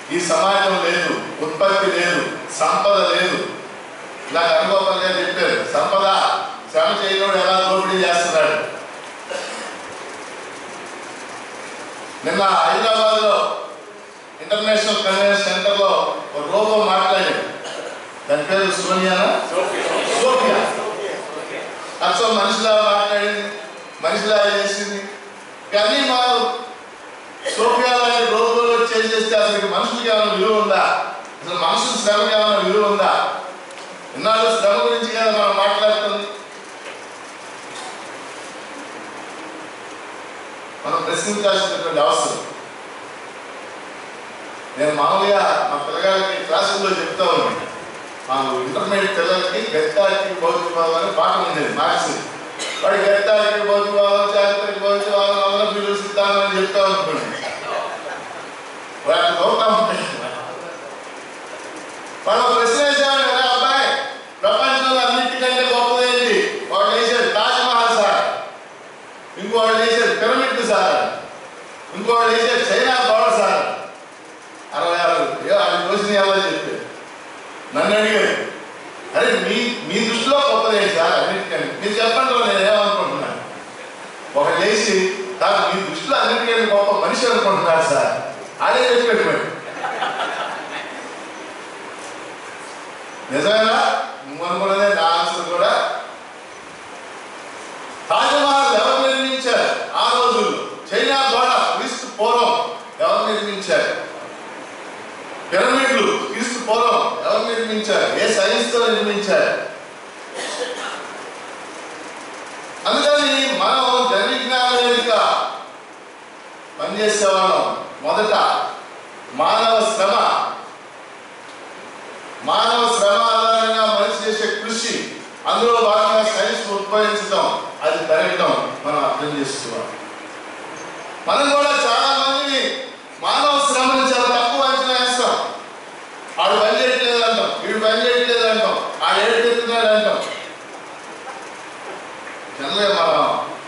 ఈ సమాజం లేదు ఉత్పత్తి లేదు సంపద లేదు నాకు అనుభవం గారు చెప్పారు సంపద శ్రమ చేయనోడు ఎలా దోపిడీ చేస్తున్నాడు నిన్న హైదరాబాద్ లో ఇంటర్నేషనల్ కన్వెన్షన్ సెంటర్ లో ఒక రోబో మాట్లాడాడు దాని పేరు సోనియానా సోఫియా అసలు మనిషిలా మాట్లాడింది మనిషిలా చేసింది కానీ మా సోఫియా లాంటి రోబోలు చేసేస్తే అసలు మనుషులకి ఏమైనా విలువ ఉందా అసలు మనుషుల శ్రమకి ఏమైనా విలువ ఉందా ఇన్నాళ్ళు శ్రమ గురించి కదా మనం మాట్లాడుతుంది మనం ప్రశ్నించాల్సినటువంటి అవసరం నేను మామూలుగా మా పిల్లగాళ్ళకి క్లాసుల్లో చెప్తా ఉన్నాను మా ఇంటర్మీడియట్ పిల్లలకి గత్తారికి భౌతికవాదం అని పాఠం ఉండేది మార్క్స్ వాడి గత్తారికి భౌతికవాదం చారిత్రక భౌతికవాదం అందరూ పిల్లలు సిద్ధాంతం అని చెప్తా అనుకోండి వాటిని చదువుతా ఉంటాయి వాళ్ళ ప్రశ్న వేసాను కదా అబ్బాయి ప్రపంచంలో అన్నిటికంటే గొప్పదేంటి వాడు వేసాడు తాజ్ మహల్ సార్ ఇంకోటి వేసాడు పిరమిడ్ సార్ ఇంకోటి వేసాడు చైనా గోడ సార్ అరవై ఆరు ఏ అది క్వశ్చన్ ఎలా చెప్పారు నన్ను అడిగాడు అరే మీ మీ దృష్టిలో గొప్పదేంటి సార్ అన్నిటికంటే మీరు చెప్పండి రా, నేను ఏమనుకుంటున్నాను ఒక లేచి తాను మీ దృష్టిలో అన్నిటికంటే గొప్ప మనిషి అనుకుంటున్నారు సార్ అదే చెప్పాడు మరి నిజమేనా నువ్వు అనుకున్నదే నా ఆన్సర్ కూడా తాజ్మహల్ ఎవరు నిర్మించారు ఆ రోజుల్లో చైనా గోడ క్రీస్తు పూర్వం ఎవరు నిర్మించారు పిరమిడ్లు క్రీస్తు పూర్వం ఎవరు నిర్మించారు ఏ సైన్స్ తో నిర్మించారు అందుకని మనం జన విజ్ఞాన వేదిక పనిచేసేవాళ్ళం మొదట మానవ శ్రమ మానవ శ్రమ ఆధారంగా మనిషి చేసే కృషి అందులో భాగంగా సైన్స్ ఉత్పాదించడం అది పెరగడం మనం అర్థం చేసుకోవాలి మనం కూడా చాలా మందిని మానవ శ్రమని చాలా తక్కువ అంచనా వేస్తాం ఆడు పని చేయట్లేదు అంటాం వీడు పని చేయట్లేదు అంటాం ఆడు ఏడు తెస్తున్నాడు అంటాం జనలే మనం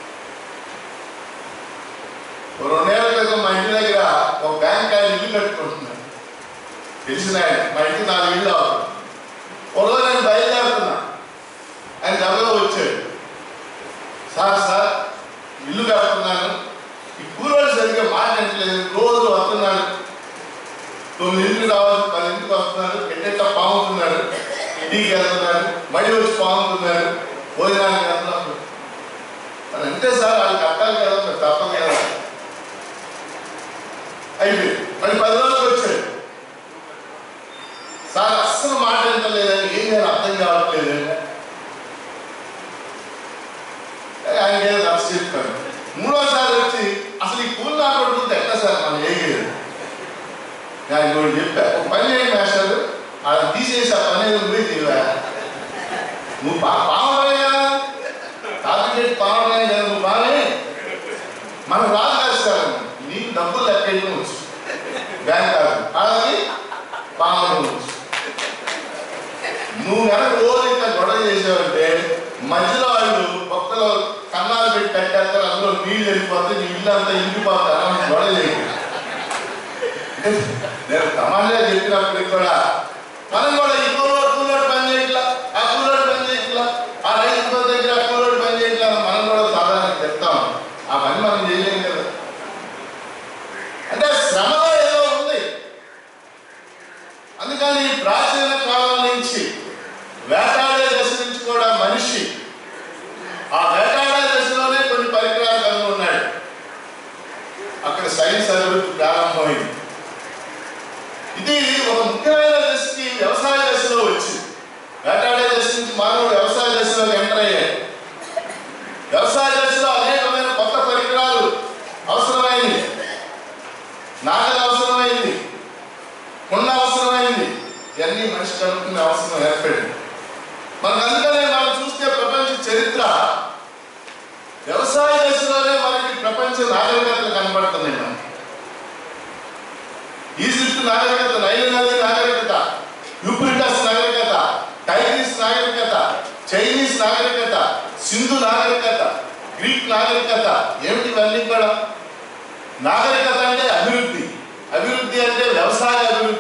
ఓ రెండేళ్ల క్రితం మా ఇంటి దగ్గర ఒక బ్యాంక్ ఆయన ఇల్లు కట్టుకుంటున్నాడు తెలిసిన ఆయన మా ఇంటికి నాలుగు ఇళ్ళు అవుతుంది ఒక రోజు నేను బయలుదేరుతున్నా ఆయన డబ్బులో వచ్చాడు సార్ సార్ ఇల్లు కడుతున్నాను ఈ కూరోళ్ళు సరిగ్గా మాట్లాడట్లేదు రోజు వస్తున్నాడు తొమ్మిది ఇంటికి రావాలి పది ఇంటికి వస్తున్నాడు ఎట్టెట్ట పాముతున్నాడు ఇంటికి వెళ్తున్నాడు మళ్ళీ వచ్చి పాముతున్నాడు భోజనానికి వెళ్తున్నాడు అని అంటే సార్ వాళ్ళు కట్టాలి కదా మరి తప్పదు కదా అయిపోయింది మళ్ళీ పది రోజులకు వచ్చాడు సార్ అస్సలు మాట వింటలేదని ఏం నేను అర్థం కావట్లేదండి ఆయన ఏదో నచ్చ చెప్తాను మూడోసారి వచ్చి అసలు ఈ పూలు నా కొడుకుంటే ఎట్లా సార్ మనం ఏగేది నేను ఇంకోటి చెప్పా ఒక పని చేయండి మాస్టర్ అలా తీసేసి ఆ పని ఏదో నువ్వే తీవా నువ్వు బా పావనే కదా తాపికెట్ పావనే కదా నువ్వు బాగానే మనం రాదు కాదు సార్ నీకు డబ్బులు లెక్క వచ్చు బ్యాంక్ కాదు అలాగే పావన వచ్చు నువ్వు కనుక రోజు ఇంకా గొడవ చేసావంటే మధ్యలో వాళ్ళు ఒక్కలో కన్నాలు పెట్టి కట్టేస్తారు అందులో నీళ్ళు వెళ్ళిపోతే నీ ఇల్లు అంతా ఇంకిపోతారు అని గొడవ చేయకు నేను తమాషా చెప్పినప్పటికి కూడా మనం కూడా ఈ కూలోడు కూలోడు పని చేయట్లా ఆ కూలోడు పని చేయట్లా ఆ రైతు దగ్గర ఆ కూలోడు పని చేయట్లా అని మనం కూడా సాధారణ చెప్తాం ఆ పని మనం చేయలేం కదా అంటే శ్రమలో ఏదో ఉంది అందుకని ప్రాచీన కాలం నుంచి వేటాడే దశ నుంచి కూడా మనిషి ఆ వేటాడే దశలోనే కొన్ని పరికరాలు కలిగి ఉన్నాడు అక్కడ సైన్స్ అభివృద్ధి ప్రారంభమైంది ఇది ఒక ముఖ్యమైన దశకి వ్యవసాయ దశలో వచ్చింది వేటాడే దశ నుంచి మానవుడు వ్యవసాయ దశలోకి ఎంటర్ అయ్యాడు వ్యవసాయ దశలో అనేకమైన కొత్త పరికరాలు అవసరమైంది నాగలి అవసరమైంది కుండ అవసరమైంది ఇవన్నీ మనిషి కనుక్కునే అవసరం ఏర్పడింది మనకు అందుకనే మనం చూస్తే ప్రపంచ చరిత్ర వ్యవసాయ దశలోనే మనకి ప్రపంచ నాగరికతలు కనబడుతున్నాయి మనకి ఈజిప్ట్ నాగరికత నైల్ నది నాగరికత యూప్రిటస్ నాగరికత టైగ్రిస్ నాగరికత చైనీస్ నాగరికత సింధు నాగరికత గ్రీక్ నాగరికత ఏమిటి ఇవన్నీ కూడా నాగరికత అంటే అభివృద్ధి అభివృద్ధి అంటే వ్యవసాయ అభివృద్ధి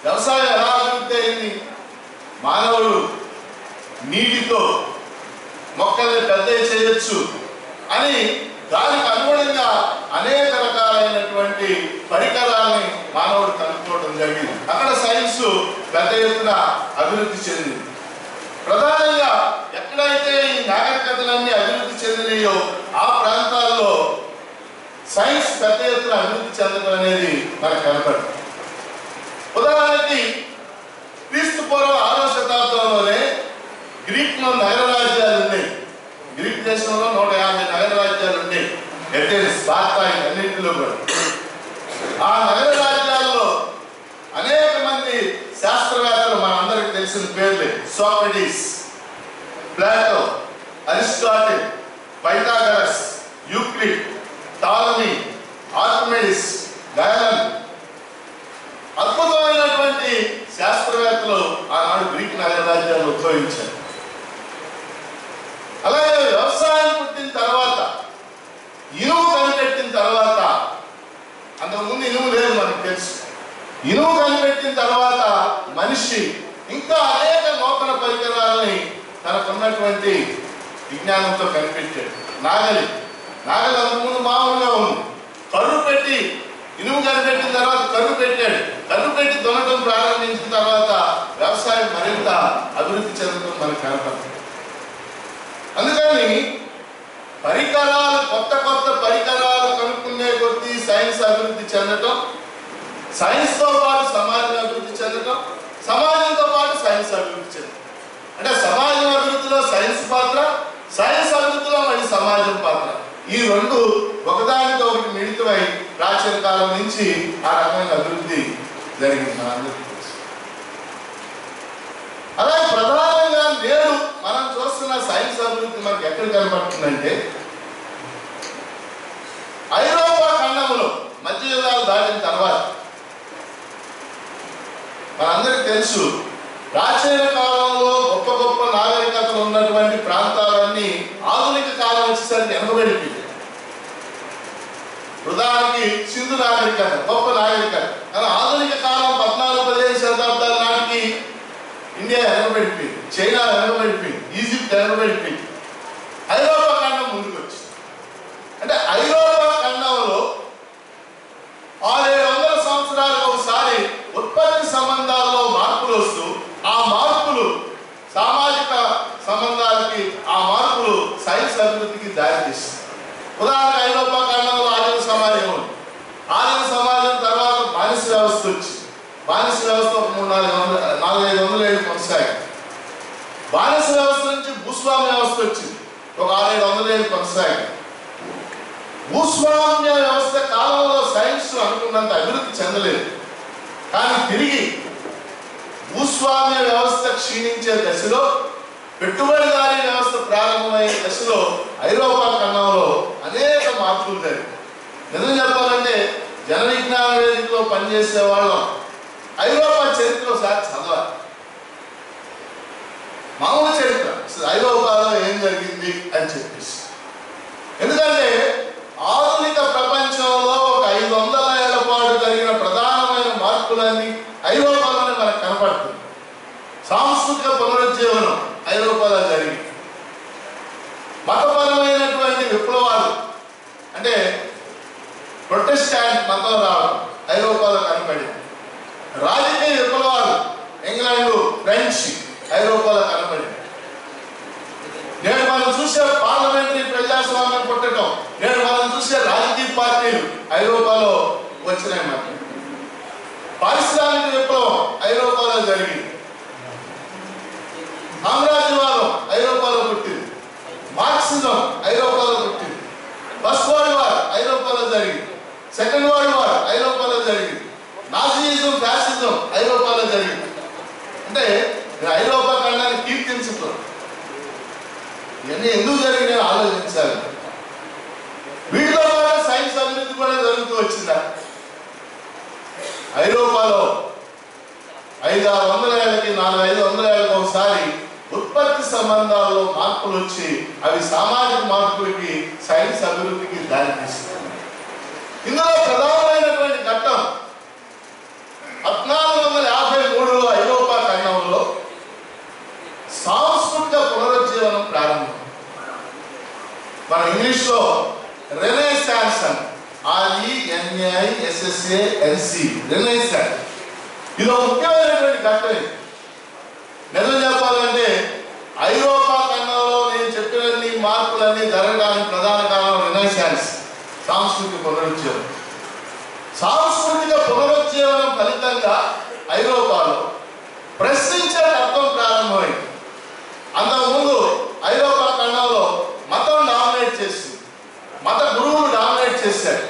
వ్యవసాయం ఎలా అభివృద్ధి అయింది మానవుడు నీటితో మొక్కల్ని పెద్ద చేయొచ్చు అని దానికి అనుగుణంగా అనేక రకాలైనటువంటి పరికరాల్ని మానవుడు కనుక్కోవడం జరిగింది అక్కడ సైన్స్ పెద్ద ఎత్తున అభివృద్ధి చెందింది ప్రధానంగా ఎక్కడైతే ఈ నాగరికతలన్నీ అభివృద్ధి చెందినాయో ఆ ప్రాంతాల్లో సైన్స్ పెద్ద ఎత్తున అభివృద్ధి చెందడం అనేది మనకు కనపడుతుంది ఉదాహరణకి క్రీస్తు పూర్వం ఆరో శతాబ్దంలోనే గ్రీక్లో నగర రాజ్యాలు ఉన్నాయి గ్రీక్ దేశంలో నూట యాభై నగర రాజ్యాలు ఉన్నాయి ఎథెన్స్ స్పార్టా అన్నింటిలో కూడా ఆ నగర రాజ్యాల్లో అనేక మంది శాస్త్రవేత్తలు మనందరికి తెలిసిన పేర్లే Socrates Plato Aristotle Pythagoras Euclid Ptolemy Archimedes Galen అద్భుతమైనటువంటి శాస్త్రవేత్తలు ఆనాడు గ్రీక్ నగర రాజ్యాలు ఉద్భవించారు అలాగే వ్యవసాయం పుట్టిన తర్వాత ఇనుము కనిపెట్టిన తర్వాత అంతకుముందు ఇనుము లేదు మనకు తెలుసు ఇనుము కనిపెట్టిన తర్వాత మనిషి ఇంకా అనేక నూతన పరికరాలని తనకున్నటువంటి విజ్ఞానంతో కనిపెట్టాడు నాగలి నాగలి అంతకుముందు మామూలుగా ఉంది కరువు పెట్టి ఇనుము కనిపెట్టిన తర్వాత కరువు పెట్టాడు కరువు పెట్టి దున్నటం ప్రారంభించిన తర్వాత వ్యవసాయం మరింత అభివృద్ధి చెందడం మనకు కనపడుతుంది అందుకని పరికరాలు కొత్త కొత్త పరికరాలు కనుక్కునే కొద్దీ సైన్స్ అభివృద్ధి చెందటం సైన్స్తో పాటు సమాజం అభివృద్ధి చెందటం సమాజంతో పాటు సైన్స్ అభివృద్ధి చెందటం అంటే సమాజం అభివృద్ధిలో సైన్స్ పాత్ర సైన్స్ అభివృద్ధిలో మరి సమాజం పాత్ర ఈ రెండు ఒకదానితో ఒకటి మిళితమై ప్రాచీన కాలం నుంచి ఆ రకమైన అభివృద్ధి జరిగింది మనందరికీ తెలుసు. అలాగే ప్రధానంగా నేడు మనం చూస్తున్న సైన్స్ అభివృద్ధి మనకి ఎక్కడ కనబడుతుందంటే ఐరోపా ఖండములో మధ్య యుగాలు దాటిన తర్వాత మనందరికీ తెలుసు ప్రాచీన కాలంలో గొప్ప గొప్ప నాగరికతలు ఉన్నటువంటి ప్రాంతాలన్నీ ఆధునిక కాలం వచ్చేసరికి వెనుకబడిపోయింది ఉదాహరణకి సింధు నాగరికత గొప్ప నాగరికత కానీ ఆధునిక కాలం పద్నాలుగు పదిహేను శతాబ్దాల నాటికి ఇండియా వెనకబడిపోయింది చైనా వెనకబడిపోయింది ఈజిప్ట్ వెనకబడిపోయింది ఐరోపా ఖండం ముందుకు వచ్చింది అంటే ఐరోపా ఖండంలో ఆరేడు వందల సంవత్సరాలకు ఒకసారి ఉత్పత్తి సంబంధాల్లో మార్పులు వస్తూ ఆ మార్పులు సామాజిక సంబంధాలకి ఆ మార్పులు సైన్స్ అభివృద్ధికి దారితీస్తుంది ఉదాహరణ ఐరోపా ఖండంలో ఆర్య సమాజం ఉంది ఆర్య సమాజం తర్వాత బానిస వ్యవస్థ వచ్చింది బానిస వ్యవస్థ ఒక మూడు నాలుగు వందల నాలుగైదు వందల ఏళ్ళు కొనసాగింది బానిస వ్యవస్థ నుంచి భూస్వామ్య వ్యవస్థ వచ్చింది ఒక ఆరేడు వందల ఏళ్ళు కొనసాగింది భూస్వామ్య వ్యవస్థ కాలంలో సైన్స్ అనుకున్నంత అభివృద్ధి చెందలేదు కానీ తిరిగి భూస్వామ్య వ్యవస్థ క్షీణించే దశలో పెట్టుబడిదారీ వ్యవస్థ ప్రారంభమయ్యే దశలో ఐరోపా ఖండంలో అనేక మార్పులు జరిగాయి నిజం చెప్పాలంటే జన విజ్ఞాన వేదికలో పనిచేసే వాళ్ళం ఐరోపా చరిత్ర ఒకసారి చదవాలి మామూలు చరిత్ర అసలు ఐరోపాలో ఏం జరిగింది అని చెప్పేసి ఎందుకంటే ఆధునిక ప్రపంచంలో ఒక ఐదు వందల ఏళ్ల పాటు జరిగిన ప్రధానమైన మార్పులన్నీ ఐరోపాలోనే మనకు కనపడుతుంది సాంస్కృతిక పునరుజ్జీవనం ఐరోపాలో జరిగింది మతపరమైనటువంటి విప్లవాలు అంటే ప్రొటెస్టాంట్ మతం రావడం ఐరోపాలో కనపడింది రాజకీయ విప్లవాలు ఇంగ్లాండ్ ఫ్రెంచ్ ఐరోపాలో కనపడింది నేడు మనం చూసే పార్లమెంటరీ ప్రజాస్వామ్యం పుట్టడం నేడు మనం చూసే రాజకీయ పార్టీలు ఐరోపాలో వచ్చినాయి మనకి పారిశ్రామిక విప్లవం ఐరోపాలో జరిగింది సామ్రాజ్యవాదం ఐరోపాలో పుట్టింది మార్క్సిజం ఐరోపాలో పుట్టింది ఫస్ట్ వరల్డ్ వార్ ఐరోపాలో జరిగింది సెకండ్ వరల్డ్ వార్ ఐరోపాలో జరిగింది నాజీయిజం ఫ్యాసిజం ఐరోపాలో జరిగింది అంటే నేను ఐరోపా ఖండాన్ని కీర్తించడం ఇవన్నీ ఎందుకు జరిగినాయో ఆలోచించాలి వీటితో పాటు సైన్స్ అభివృద్ధి కూడా జరుగుతూ వచ్చిందా ఐరోపాలో ఐదు ఆరు వందల ఏళ్ళకి నాలుగు ఐదు వందల ఏళ్ళకి ఒకసారి ఉత్పత్తి సంబంధాల్లో మార్పులు వచ్చి అవి సామాజిక మార్పులకి సైన్స్ అభివృద్ధికి దారితీస్తుంది ఇందులో ప్రధానమైనటువంటి ఘట్టం పద్నాలుగు వందల యాభై ఎస్ఎస్ఏఎన్సి నిర్ణయిస్తాడు ఇది ఒక ముఖ్యమైనటువంటి ఘట్టం ఇది. నిజం చెప్పాలంటే ఐరోపా ఖండంలో నేను చెప్పినన్ని మార్పులన్నీ జరగడానికి ప్రధాన కారణం రినైసాన్స్ సాంస్కృతిక పునరుజ్జీవనం సాంస్కృతిక పునరుజ్జీవనం ఫలితంగా ఐరోపాలో ప్రశ్నించే తత్వం ప్రారంభమైంది అంతకుముందు ఐరోపా ఖండంలో మతం డామినేట్ చేసింది మత గురువులు డామినేట్ చేశారు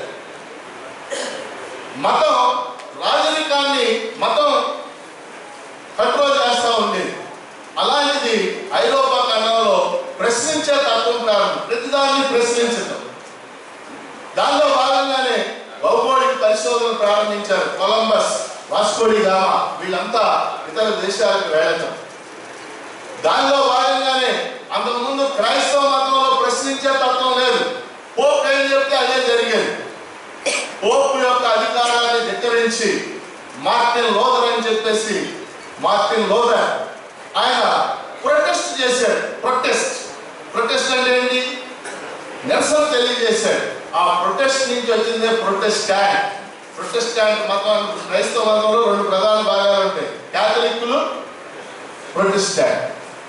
మతం రాజరికాన్ని మతం కంట్రోల్ చేస్తూ ఉండేది అలాంటిది ఐరోపా ఖండంలో ప్రశ్నించే తత్వం ప్రారంభం ప్రతిదాన్ని ప్రశ్నించటం దానిలో భాగంగానే భౌగోళిక పరిశోధన ప్రారంభించారు కొలంబస్ వాస్కోడి గామా వీళ్ళంతా ఇతర దేశాలకు వెళ్ళటం దానిలో భాగంగానే అంతకుముందు క్రైస్తవ మతంలో ప్రశ్నించే తత్వం లేదు పోప్ ఏం చెప్తే అదే జరిగేది పోప్ యొక్క అధికారాన్ని ధిక్కరించి మార్టిన్ లోదర్ అని చెప్పేసి మార్టిన్ లోదర్ ఆయన ప్రొటెస్ట్ చేశాడు ప్రొటెస్ట్ ప్రొటెస్ట్ అంటే ఏంటి నిరసన తెలియజేశాడు ఆ ప్రొటెస్ట్ నుంచి వచ్చిందే ప్రొటెస్టాంట్ ప్రొటెస్టాంట్ మతం క్రైస్తవ మతంలో రెండు ప్రధాన భాగాలు ఉంటాయి క్యాథలిక్కులు ప్రొటెస్టాంట్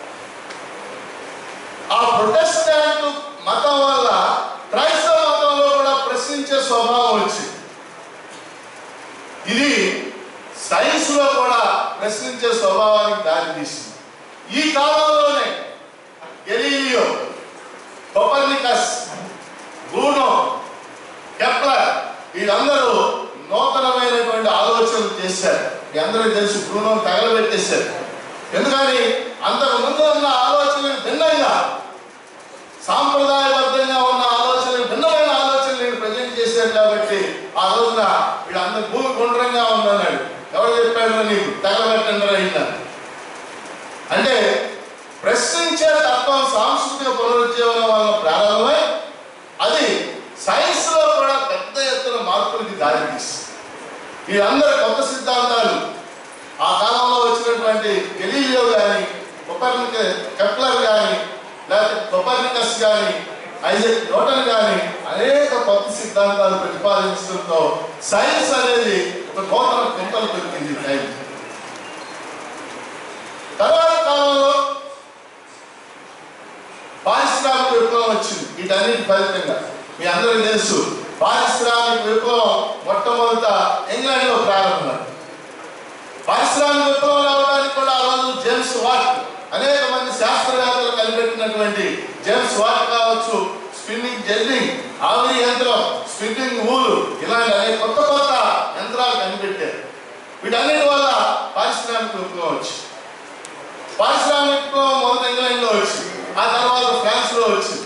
ఆ ప్రొటెస్టాంట్ మతం వల్ల క్రైస్తవ మతంలో కూడా ప్రశ్నించే స్వభావం వచ్చింది ఇది సైన్స్ లో కూడా ప్రశ్నించే స్వభావానికి దారితీసింది ఈ కాలంలోనే గెలీలియో కొపర్నికస్ బ్రూనో కెప్లర్ వీళ్ళందరూ నూతనమైనటువంటి ఆలోచనలు చేశారు మీ అందరికీ తెలుసు బ్రూనో తగలబెట్టేశారు ఎందుకని అంతకు ముందు ఉన్న ఆలోచనలకు భిన్నంగా సాంప్రదాయబద్ధంగా ఉన్న ఆలోచనలు భిన్నమైన ఆలోచనలు నేను ప్రజెంట్ చేశారు కాబట్టి ఆ రోజున వీళ్ళందరూ భూమి గుండ్రంగా ఉందన్నాడు ఎవరు చెప్పాడు నీకు తగలబెట్టండి రైట్ అంటే ప్రశ్నించే తత్వం సాంస్కృతిక పునరుజ్జీవనం వలన ప్రారంభమై అది సైన్స్ లో కూడా పెద్ద ఎత్తున మార్పులకి దారితీస్తుంది వీళ్ళందరూ కొత్త సిద్ధాంతాలు ఆ కాలంలో వచ్చినటువంటి గెలీలియో కానీ కొపర్నిక కెప్లర్ కానీ లేకపోతే కొపర్నికస్ కానీ ఐజక్ న్యూటన్ కానీ అనేక కొత్త సిద్ధాంతాలు ప్రతిపాదించడంతో సైన్స్ అనేది ఒక నూతన కుంతలు దొరికింది టైం తర్వాత కాలంలో పారిశ్రామిక విప్లవం వచ్చింది వీటన్నిటి ఫలితంగా మీ అందరికీ తెలుసు పారిశ్రామిక విప్లవం మొట్టమొదట ఇంగ్లాండ్ లో ప్రారంభమైంది పారిశ్రామిక విప్లవం రావడానికి కూడా ఆ రోజు జేమ్స్ వాట్ అనేక మంది శాస్త్రవేత్తలు కనిపెట్టినటువంటి జేమ్స్ వాట్ కావచ్చు స్పిన్నింగ్ జెల్లింగ్ ఆవిరి యంత్రం స్పిన్నింగ్ ఊలు ఇలాంటి అనేక కొత్త కొత్త యంత్రాలు కనిపెట్టారు వీటన్నిటి వల్ల పారిశ్రామిక విప్లవం వచ్చింది పారిశ్రామిక విప్లవం మొదట ఇంగ్లాండ్ లో వచ్చింది ఆ తర్వాత ఫ్రాన్స్ లో వచ్చింది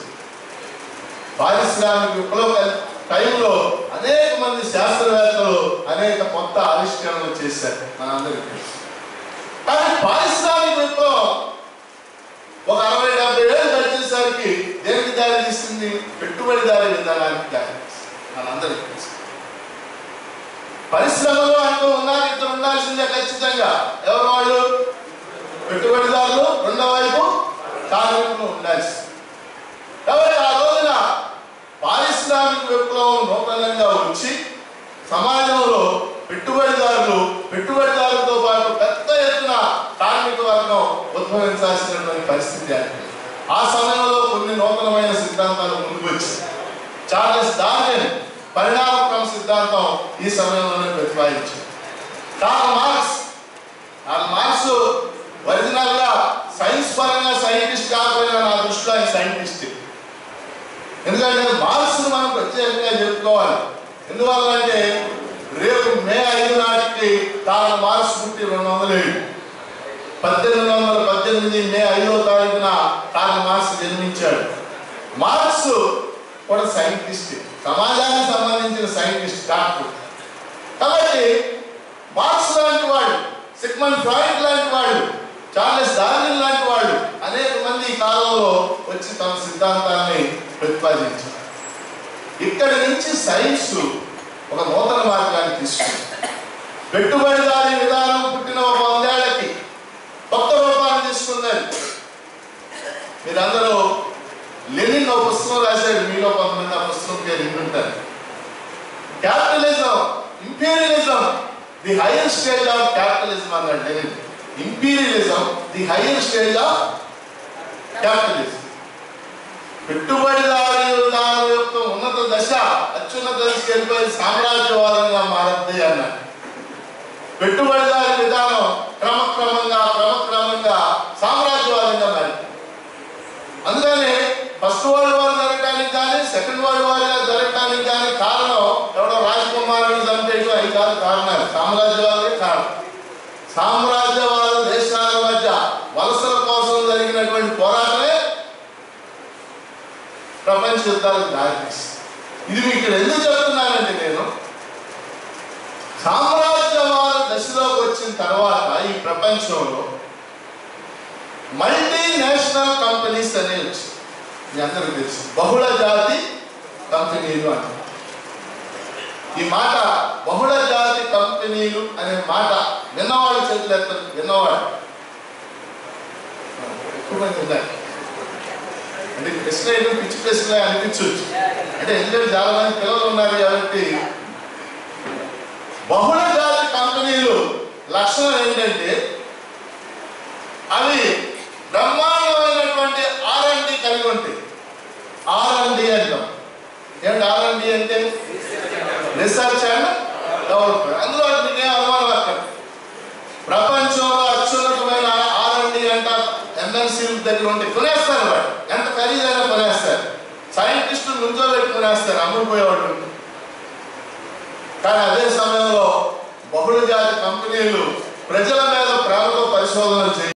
పారిశ్రామిక విప్లవ టైంలో అనేక మంది శాస్త్రవేత్తలు అనేక కొత్త ఆవిష్కరణలు చేశారు మనందరికీ తెలుసు. కానీ పారిశ్రామిక విప్లవం ఒక అరవై డెబ్బై ఏళ్ళు వచ్చేసరికి దేనికి దారి తీస్తుంది పెట్టుబడిదారి విధానానికి దారి తీస్తుంది మనందరికీ తెలుసు పరిశ్రమలు అంటూ ఉన్నారు ఇద్దరు ఉండాల్సిందే ఖచ్చితంగా ఎవరు వాళ్ళు పెట్టుబడిదారులు రెండో వైపు కార్మికులు ఉండాల్సింది కాబట్టి ఆ రోజున పారిశ్రామిక విప్లవం నూతనంగా వచ్చి సమాజంలో పెట్టుబడిదారులు పెట్టుబడిదారులతో పాటు పెద్ద ఎత్తున కార్మిక వర్గం ఉద్భవించాల్సినటువంటి పరిస్థితి ఏర్పడింది. ఆ సమయంలో కొన్ని నూతనమైన సిద్ధాంతాలు ముందుకు వచ్చాయి చార్లెస్ డార్విన్ పరిణామక్రమ సిద్ధాంతం ఈ సమయంలోనే ప్రతిపాదించారు Karl Marx Karl Marx original గా సైన్స్ పరంగా సైంటిస్ట్ కాకపోయినా నా దృష్టిలో ఆయన సైంటిస్ట్ ఎందుకంటే మార్క్స్ మనం ప్రత్యేకంగా చెప్పుకోవాలి ఎందువల్ల అంటే రేపు మే ఐదు నాటికి తాను మార్క్స్ పుట్టి రెండు వందల ఏడు పద్దెనిమిది వందల పద్దెనిమిది మే ఐదో తారీఖున తాను మార్క్స్ జన్మించాడు మార్క్స్ కూడా సైంటిస్ట్ సమాజానికి సంబంధించిన సైంటిస్ట్ డాక్టర్ కాబట్టి మార్క్స్ లాంటి వాడు సిగ్మండ్ ఫ్రాయిడ్ లాంటి వాడు చార్లెస్ డార్విన్ లాంటి వాడు అనేక మంది ఈ కాలంలో వచ్చి తమ సిద్ధాంతాన్ని ప్రతిపాదించారు ఇక్కడి నుంచి సైన్స్ ఒక నూతన మార్గాన్ని తీసుకుంది పెట్టుబడిదారి విధానం పుట్టిన ఒక వందేళ్లకి కొత్త రూపాన్ని తీసుకుందని మీరందరూ లెనిన్ ఒక పుస్తకం రాశాడు మీలో కొంతమంది ఆ పుస్తకం పేరు వింటుంటారు capitalism the higher stage of capitalism అన్నాడు Lenin imperialism the higher stage of capitalism పెట్టుబడిదారి విధానం యొక్క ఉన్నత దశ అత్యున్నత దశకి వెళ్ళిపోయి సామ్రాజ్యవాదంగా మారద్ది అన్నాడు పెట్టుబడిదారి విధానం క్రమక్రమంగా క్రమక్రమంగా సామ్రాజ్యవాదంగా మారింది అందుకని ఫస్ట్ వరల్డ్ వార్ జరగడానికి కానీ సెకండ్ వరల్డ్ వార్ జరగడానికి కానీ కారణం ఎవడో రాజకుమారుడు చంపేయడం అవి కాదు కారణాలు సామ్రాజ్యవాదే కారణం సామ్రాజ్యవాద దేశాల మధ్య వలసల కోసం జరిగినటువంటి పోరాటమే ప్రపంచ యుద్ధాలకు దారితీసింది ఇది మీకు ఇక్కడ ఎందుకు చెప్తున్నానంటే నేను సామ్రాజ్యవాద దశలోకి వచ్చిన తర్వాత ఈ ప్రపంచంలో మల్టీనేషనల్ కంపెనీస్ అనేవి వచ్చాయి మీ అందరికీ తెలుసు బహుళ జాతి కంపెనీలు అంటారు ఈ మాట బహుళ జాతి కంపెనీలు అనే మాట విన్నవాళ్ళు చేతులు ఎత్తారు విన్నవాళ్ళు ఎక్కువ మంది ఉన్నారు అంటే ప్రశ్న ఏదో పిచ్చి ప్రశ్న అనిపించవచ్చు అంటే ఎందుకంటే చాలా మంది పిల్లలు ఉన్నారు కాబట్టి బహుళ జాతి కంపెనీలు లక్షణం ఏంటంటే అవి బ్రహ్మాండమైనటువంటి ఆర్ అండ్ డి కలిగి ఉంటాయి ఆర్ అండ్ డి అంటాం ఏంటి ఆర్ అండ్ డి అంటే రీసెర్చ్ అండ్ డెవలప్మెంట్ అందులో మీకు ఏం అనుమానం అక్కడ ప్రపంచంలో అత్యున్నతమైన ఆర్ అండ్ డి అంట ఎంఎన్సీ దగ్గర ఉంటే కొనేస్తారు వాడు ఎంత ఖరీదైనా కొనేస్తారు సైంటిస్టులు నుంచో పెట్టి కొనేస్తారు అమ్ముకుపోయేవాడు కానీ అదే సమయంలో బహుళ జాతి కంపెనీలు ప్రజల మీద ప్రేమతో పరిశోధనలు చేయి